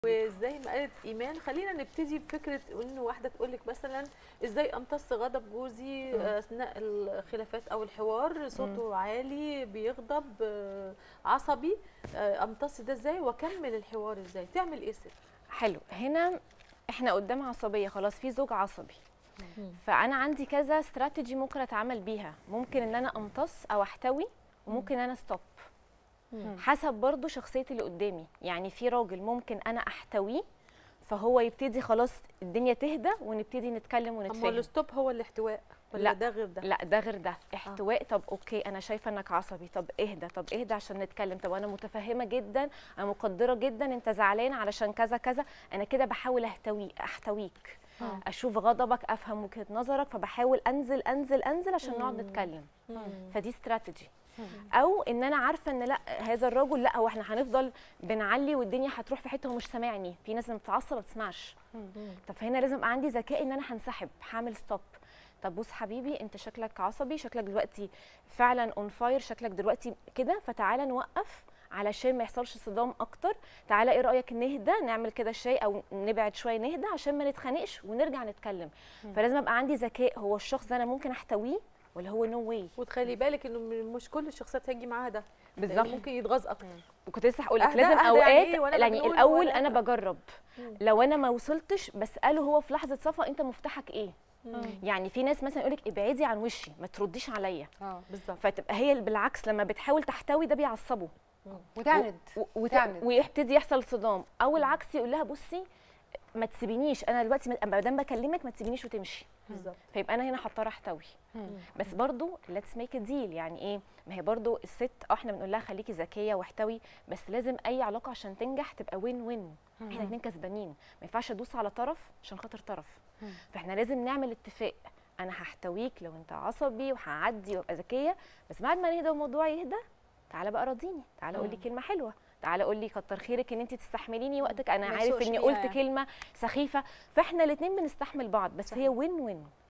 وزي ما قالت ايمان خلينا نبتدي بفكره انه واحده تقول لك مثلا ازاي امتص غضب جوزي اثناء الخلافات او الحوار صوته عالي بيغضب آه، عصبي آه، امتص ده ازاي واكمل الحوار ازاي تعمل ايه ست حلو هنا احنا قدام عصبيه خلاص في زوج عصبي فانا عندي كذا استراتيجي ممكن اتعامل بيها ممكن ان انا امتص او احتوي وممكن انا ستوب حسب برضو شخصيه اللي قدامي يعني في راجل ممكن انا احتويه فهو يبتدي خلاص الدنيا تهدى ونبتدي نتكلم اما ونتفاهم الستوب هو الاحتواء ولا لا. ده غير ده لا ده غير ده احتواء طب اوكي انا شايفه انك عصبي طب اهدى طب اهدى عشان نتكلم طب انا متفهمه جدا انا مقدره جدا انت زعلان علشان كذا كذا انا كده بحاول احتوي احتويك آه. اشوف غضبك افهم وجهه نظرك فبحاول انزل انزل انزل عشان نقعد نتكلم فدي استراتيجي او ان انا عارفه ان لا هذا الرجل لا هو احنا هنفضل بنعلي والدنيا هتروح في حته هو مش سامعني في ناس لما بتتعصب ما بتسمعش طب فهنا لازم يبقى عندي ذكاء ان انا هنسحب هعمل ستوب طب بص حبيبي انت شكلك عصبي شكلك دلوقتي فعلا اون فاير شكلك دلوقتي كده فتعالى نوقف علشان ما يحصلش صدام اكتر تعالى ايه رايك نهدى نعمل كده شيء او نبعد شويه نهدى عشان ما نتخانقش ونرجع نتكلم فلازم ابقى عندي ذكاء هو الشخص ده انا ممكن احتويه ولا هو نو no واي وتخلي بالك انه م- مش كل الشخصيات هيجي معاها ده بالظبط. لأن ممكن يتغاظ اكتر وكنت لسه هقول لك أهدى- لازم أهدى اوقات يعني إيه وأنا يعني مجنون الاول ولا- انا بجرب لو انا ما وصلتش بساله هو في لحظه صفا انت مفتاحك ايه يعني في ناس مثلا يقول لك ابعدي عن وشي ما ترديش عليا اه بالظبط فتبقى هي بالعكس لما بتحاول تحتوي ده بيعصبه وتعند و- وت- تعند. ويبتدي يحصل صدام او العكس يقول لها بصي ما تسيبينيش انا دلوقتي ما دام بكلمك ما تسيبينيش وتمشي بالظبط فيبقى انا هنا هضطر احتوي بس برضو ليتس ميك ديل يعني ايه ما هي برضو الست اه احنا بنقول لها خليكي ذكيه واحتوي بس لازم اي علاقه عشان تنجح تبقى وين وين احنا الاثنين كسبانين ما ينفعش ادوس على طرف عشان خاطر طرف فاحنا لازم نعمل اتفاق انا هحتويك لو انت عصبي وهعدي وابقى ذكيه بس بعد ما نهدى والموضوع يهدى تعالى بقى راضيني تعالى قول لي كلمه حلوه تعالى قول لي كتر خيرك ان انت تستحمليني وقتك انا ما عارف يسوقش اني فيها قلت يعني. كلمه سخيفه فاحنا الاثنين بنستحمل بعض بس هي وين وين